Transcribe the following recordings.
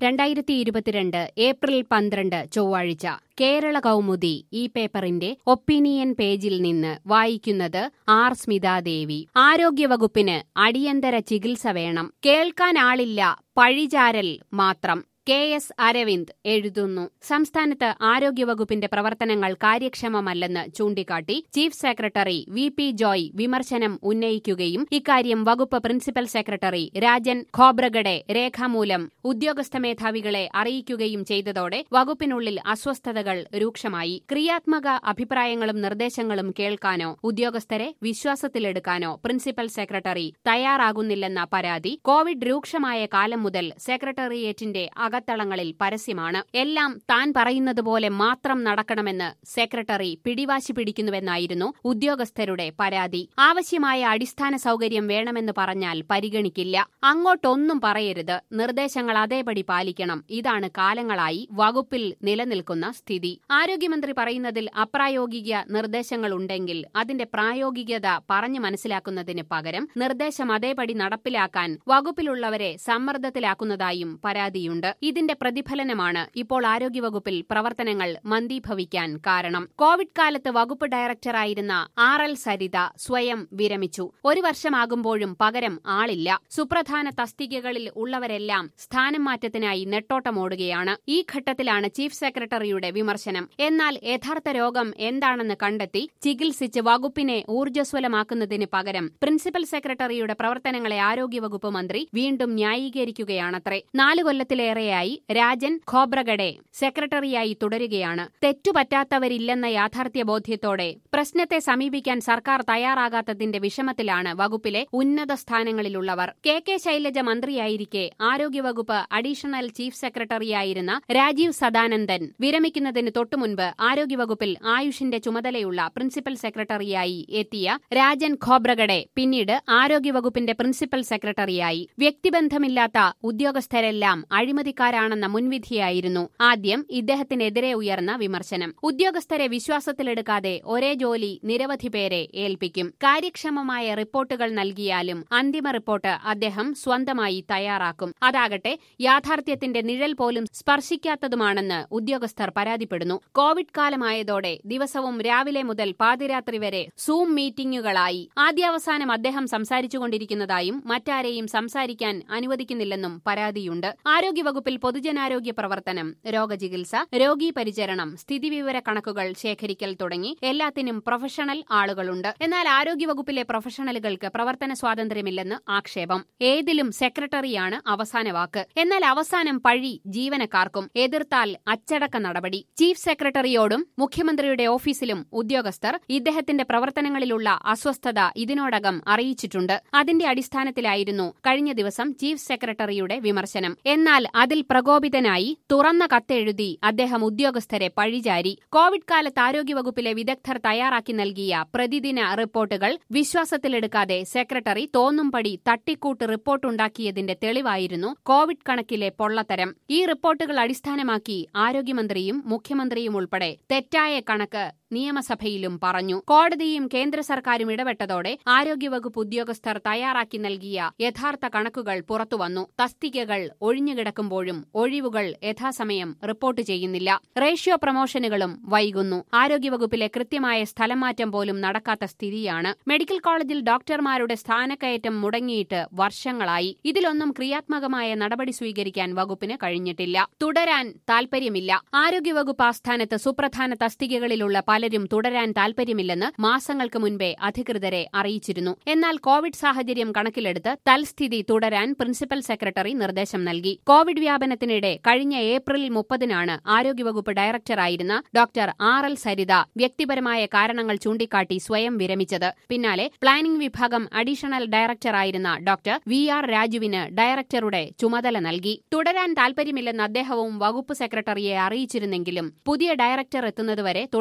രണ്ടായിരത്തി ഇരുപത്തിരണ്ട് ഏപ്രിൽ പന്ത്രണ്ട് ചൊവ്വാഴ്ച കേരള കൗമുദി ഈ പേപ്പറിന്റെ ഒപ്പീനിയൻ പേജിൽ നിന്ന് വായിക്കുന്നത് ആർ സ്മിതാദേവി ആരോഗ്യവകുപ്പിന് അടിയന്തര ചികിത്സ വേണം കേൾക്കാനാളില്ല പഴിചാരൽ മാത്രം കെ എസ് അരവിന്ദ് എഴുതുന്നു സംസ്ഥാനത്ത് ആരോഗ്യവകുപ്പിന്റെ പ്രവർത്തനങ്ങൾ കാര്യക്ഷമമല്ലെന്ന് ചൂണ്ടിക്കാട്ടി chief secretary V P Joy വിമർശനം ഉന്നയിക്കുകയും ഇക്കാര്യം വകുപ്പ് പ്രിൻസിപ്പൽ സെക്രട്ടറി രാജൻ ഖോബ്രഗഡെ രേഖാമൂലം ഉദ്യോഗസ്ഥ മേധാവികളെ അറിയിക്കുകയും ചെയ്തതോടെ വകുപ്പിനുള്ളിൽ അസ്വസ്ഥതകൾ രൂക്ഷമായി ക്രിയാത്മക അഭിപ്രായങ്ങളും നിർദ്ദേശങ്ങളും കേൾക്കാനോ ഉദ്യോഗസ്ഥരെ വിശ്വാസത്തിലെടുക്കാനോ പ്രിൻസിപ്പൽ സെക്രട്ടറി തയ്യാറാകുന്നില്ലെന്ന പരാതി കോവിഡ് രൂക്ഷമായ കാലം മുതൽ സെക്രട്ടേറിയറ്റിന്റെ അകത്തളങ്ങളിൽ പരസ്യമാണ് എല്ലാം താൻ പറയുന്നത് പോലെ മാത്രം നടക്കണമെന്ന് സെക്രട്ടറി പിടിവാശി പിടിക്കുന്നുവെന്നായിരുന്നു ഉദ്യോഗസ്ഥരുടെ പരാതി ആവശ്യമായ അടിസ്ഥാന സൗകര്യം വേണമെന്ന് പറഞ്ഞാൽ പരിഗണിക്കില്ല അങ്ങോട്ടൊന്നും പറയരുത് നിർദ്ദേശങ്ങൾ അതേപടി പാലിക്കണം ഇതാണ് കാലങ്ങളായി വകുപ്പിൽ നിലനിൽക്കുന്ന സ്ഥിതി ആരോഗ്യമന്ത്രി പറയുന്നതിൽ അപ്രായോഗിക നിർദ്ദേശങ്ങളുണ്ടെങ്കിൽ അതിന്റെ പ്രായോഗികത പറഞ്ഞു മനസ്സിലാക്കുന്നതിന് പകരം നിർദ്ദേശം അതേപടി നടപ്പിലാക്കാൻ വകുപ്പിലുള്ളവരെ സമ്മർദ്ദത്തിലാക്കുന്നതായും പരാതിയുണ്ട് ഇതിന്റെ പ്രതിഫലനമാണ് ഇപ്പോൾ ആരോഗ്യവകുപ്പിൽ പ്രവർത്തനങ്ങൾ മന്ദീഭവിക്കാൻ കാരണം കോവിഡ് കാലത്ത് വകുപ്പ് ഡയറക്ടറായിരുന്ന ആർ എൽ സരിത സ്വയം വിരമിച്ചു ഒരു വർഷമാകുമ്പോഴും പകരം ആളില്ല സുപ്രധാന തസ്തികകളിൽ ഉള്ളവരെല്ലാം സ്ഥാനം മാറ്റത്തിനായി നെട്ടോട്ടമോടുകയാണ് ഈ ഘട്ടത്തിലാണ് ചീഫ് സെക്രട്ടറിയുടെ വിമർശനം എന്നാൽ യഥാർത്ഥ രോഗം എന്താണെന്ന് കണ്ടെത്തി ചികിത്സിച്ച് വകുപ്പിനെ ഊർജ്ജസ്വലമാക്കുന്നതിന് പകരം പ്രിൻസിപ്പൽ സെക്രട്ടറിയുടെ പ്രവർത്തനങ്ങളെ ആരോഗ്യവകുപ്പ് മന്ത്രി വീണ്ടും ന്യായീകരിക്കുകയാണത്രേ നാലു കൊല്ലത്തിലേറെയായി രാജൻ ഖോബ്രഗഡെ സെക്രട്ടറിയായി തുടരുകയാണ് തെറ്റുപറ്റാത്തവരില്ലെന്ന യാഥാർത്ഥ്യ ബോധ്യത്തോടെ പ്രശ്നത്തെ സമീപിക്കാൻ സർക്കാർ തയ്യാറാകാത്തതിന്റെ വിഷമത്തിലാണ് വകുപ്പിലെ ഉന്നത സ്ഥാനങ്ങളിലുള്ളവർ കെ കെ ശൈലജ മന്ത്രിയായിരിക്കെ ആരോഗ്യവകുപ്പ് അഡീഷണൽ ചീഫ് സെക്രട്ടറിയായിരുന്ന രാജീവ് സദാനന്ദൻ വിരമിക്കുന്നതിന് തൊട്ടുമുൻപ് ആരോഗ്യവകുപ്പിൽ ആയുഷിന്റെ ചുമതലയുള്ള പ്രിൻസിപ്പൽ സെക്രട്ടറിയായി എത്തിയ രാജൻ ഖോബ്രഗഡെ പിന്നീട് ആരോഗ്യവകുപ്പിന്റെ പ്രിൻസിപ്പൽ സെക്രട്ടറിയായി വ്യക്തിബന്ധമില്ലാത്ത ഉദ്യോഗസ്ഥരെല്ലാം അഴിമതിക്കാരാണെന്ന മുൻവിധിയായിരുന്നു ആദ്യം ഇദ്ദേഹത്തിനെതിരെ ഉയർന്ന വിമർശനം ഉദ്യോഗസ്ഥരെ വിശ്വാസത്തിലെടുക്കാതെ ഒരേ ജോലി നിരവധി പേരെ ഏൽപ്പിക്കും കാര്യക്ഷമമായ റിപ്പോർട്ടുകൾ നൽകിയാലും അന്തിമ റിപ്പോർട്ട് അദ്ദേഹം സ്വന്തമായി തയ്യാറാക്കും അതാകട്ടെ യാഥാർത്ഥ്യത്തിന്റെ നിഴൽ പോലും സ്പർശിക്കാത്തതുമാണെന്ന് ഉദ്യോഗസ്ഥർ പരാതിപ്പെടുന്നു കോവിഡ് കാലമായതോടെ ദിവസവും രാവിലെ മുതൽ പാതിരാത്രി വരെ സൂം മീറ്റിംഗുകളായി ആദ്യാവസാനം അദ്ദേഹം സംസാരിച്ചുകൊണ്ടിരിക്കുന്നതായും മറ്റാരെയും സംസാരിക്കാൻ അനുവദിക്കുന്നില്ലെന്നും പരാതിയുണ്ട് ആരോഗ്യവകുപ്പിൽ പൊതുജനാരോഗ്യ പ്രവർത്തനം രോഗചികിത്സ രോഗീ പരിചരണം സ്ഥിതിവിവര കണക്കുകൾ ശേഖരിക്കൽ തുടങ്ങി എല്ലാത്തിനും പ്രൊഫഷണൽ ആളുകളുണ്ട് എന്നാൽ ആരോഗ്യവകുപ്പിലെ പ്രൊഫഷണലുകൾക്ക് പ്രവർത്തന സ്വാതന്ത്ര്യമില്ലെന്ന് ആക്ഷേപം ഏതിലും സെക്രട്ടറിയാണ് അവസാന വാക്ക് എന്നാൽ അവസാനം പഴി ജീവനക്കാർക്കും എതിർത്താൽ അച്ചടക്ക നടപടി ചീഫ് സെക്രട്ടറിയോടും മുഖ്യമന്ത്രിയുടെ ഓഫീസിലും ഉദ്യോഗസ്ഥർ ഇദ്ദേഹത്തിന്റെ പ്രവർത്തനങ്ങളിലുള്ള അസ്വസ്ഥത ഇതിനോടകം അറിയിച്ചിട്ടുണ്ട് അതിന്റെ അടിസ്ഥാനത്തിലായിരുന്നു കഴിഞ്ഞ ദിവസം ചീഫ് സെക്രട്ടറിയുടെ വിമർശനം എന്നാൽ അതിൽ പ്രകോപിതനായി തുറന്ന കത്തെഴുതി അദ്ദേഹം ഉദ്യോഗസ്ഥരെ പഴിചാരി കോവിഡ് കാലത്ത് ആരോഗ്യവകുപ്പിലെ വിദഗ്ധർ തയ്യാറാക്കി നൽകിയ പ്രതിദിന റിപ്പോർട്ടുകൾ വിശ്വാസത്തിലെടുക്കാതെ സെക്രട്ടറി തോന്നുംപടി തട്ടിക്കൂട്ട് റിപ്പോർട്ടുണ്ടാക്കിയതിന്റെ തെളിവായിരുന്നു കോവിഡ് കണക്കിലെ പൊള്ളത്തരം ഈ റിപ്പോർട്ടുകൾ അടിസ്ഥാനമാക്കി ആരോഗ്യമന്ത്രിയും മുഖ്യമന്ത്രിയും ഉൾപ്പെടെ തെറ്റായ കണക്ക് നിയമസഭയിലും പറഞ്ഞു കോടതിയും കേന്ദ്ര സർക്കാരും ഇടപെട്ടതോടെ ആരോഗ്യവകുപ്പ് ഉദ്യോഗസ്ഥർ തയ്യാറാക്കി നൽകിയ യഥാർത്ഥ കണക്കുകൾ പുറത്തുവന്നു തസ്തികകൾ ഒഴിഞ്ഞുകിടക്കുമ്പോഴും ഒഴിവുകൾ യഥാസമയം റിപ്പോർട്ട് ചെയ്യുന്നില്ല റേഷ്യോ പ്രമോഷനുകളും വൈകുന്നു ആരോഗ്യവകുപ്പിലെ കൃത്യമായ സ്ഥലംമാറ്റം പോലും നടക്കാത്ത സ്ഥിതിയാണ് മെഡിക്കൽ കോളേജിൽ ഡോക്ടർമാരുടെ സ്ഥാനക്കയറ്റം മുടങ്ങിയിട്ട് വർഷങ്ങളായി ഇതിലൊന്നും ക്രിയാത്മകമായ നടപടി സ്വീകരിക്കാൻ വകുപ്പിന് കഴിഞ്ഞിട്ടില്ല തുടരാൻ താൽപര്യമില്ല ആരോഗ്യവകുപ്പ് ആസ്ഥാനത്ത് സുപ്രധാന തസ്തികകളിലുള്ള പലരും തുടരാൻ താൽപര്യമില്ലെന്ന് മാസങ്ങൾക്ക് മുൻപേ അധികൃതരെ അറിയിച്ചിരുന്നു എന്നാൽ കോവിഡ് സാഹചര്യം കണക്കിലെടുത്ത് തൽസ്ഥിതി തുടരാൻ പ്രിൻസിപ്പൽ സെക്രട്ടറി നിർദ്ദേശം നൽകി കോവിഡ് വ്യാപനത്തിനിടെ കഴിഞ്ഞ ഏപ്രിൽ മുപ്പതിനാണ് ആരോഗ്യവകുപ്പ് ഡയറക്ടറായിരുന്ന ഡോക്ടർ ആർ എൽ സരിത വ്യക്തിപരമായ കാരണങ്ങൾ ചൂണ്ടിക്കാട്ടി സ്വയം വിരമിച്ചത് പിന്നാലെ പ്ലാനിംഗ് വിഭാഗം അഡീഷണൽ ഡയറക്ടറായിരുന്ന ഡോക്ടർ വി ആർ രാജുവിന് ഡയറക്ടറുടെ ചുമതല നൽകി തുടരാൻ താൽപര്യമില്ലെന്ന് അദ്ദേഹവും വകുപ്പ് സെക്രട്ടറിയെ അറിയിച്ചിരുന്നെങ്കിലും പുതിയ ഡയറക്ടർ എത്തുന്നതുവരെ തുടരാൻ നിർദ്ദേശം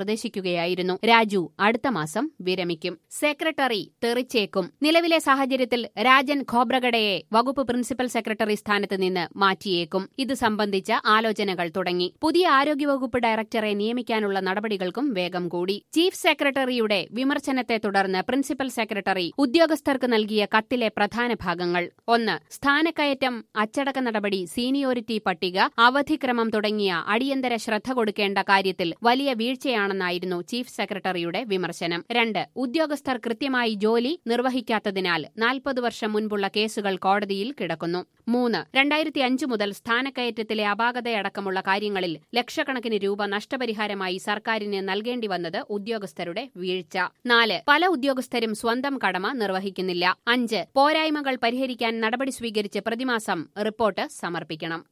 നിർദ്ദേശിക്കുകയായിരുന്നു രാജു അടുത്ത മാസം വിരമിക്കും സെക്രട്ടറി തെറിച്ചേക്കും നിലവിലെ സാഹചര്യത്തിൽ രാജൻ ഖോബ്രഗഡയെ വകുപ്പ് പ്രിൻസിപ്പൽ സെക്രട്ടറി സ്ഥാനത്ത് നിന്ന് മാറ്റിയേക്കും ഇത് സംബന്ധിച്ച ആലോചനകൾ തുടങ്ങി പുതിയ ആരോഗ്യവകുപ്പ് ഡയറക്ടറെ നിയമിക്കാനുള്ള നടപടികൾക്കും വേഗം കൂടി ചീഫ് സെക്രട്ടറിയുടെ വിമർശനത്തെ തുടർന്ന് പ്രിൻസിപ്പൽ സെക്രട്ടറി ഉദ്യോഗസ്ഥർക്ക് നൽകിയ കത്തിലെ പ്രധാന ഭാഗങ്ങൾ ഒന്ന് സ്ഥാനക്കയറ്റം അച്ചടക്ക നടപടി സീനിയോറിറ്റി പട്ടിക അവധിക്രമം തുടങ്ങിയ അടിയന്തര ശ്രദ്ധ കൊടുക്കേണ്ട കാര്യത്തിൽ വലിയ വീഴ്ചയാണെന്നായിരുന്നു ചീഫ് സെക്രട്ടറിയുടെ വിമർശനം രണ്ട് ഉദ്യോഗസ്ഥർ കൃത്യമായി ജോലി നിർവഹിക്കാത്തതിനാൽ നാൽപ്പത് വർഷം മുൻപുള്ള കേസുകൾ കോടതിയിൽ കിടക്കുന്നു മൂന്ന് രണ്ടായിരത്തി അഞ്ച് മുതൽ സ്ഥാനക്കയറ്റത്തിലെ അപാകതയടക്കമുള്ള കാര്യങ്ങളിൽ ലക്ഷക്കണക്കിന് രൂപ നഷ്ടപരിഹാരമായി സർക്കാരിന് നൽകേണ്ടി വന്നത് ഉദ്യോഗസ്ഥരുടെ വീഴ്ച നാല് പല ഉദ്യോഗസ്ഥരും സ്വന്തം കടമ നിർവഹിക്കുന്നില്ല അഞ്ച് പോരായ്മകൾ പരിഹരിക്കാൻ നടപടി സ്വീകരിച്ച് പ്രതിമാസം റിപ്പോർട്ട് സമർപ്പിക്കണം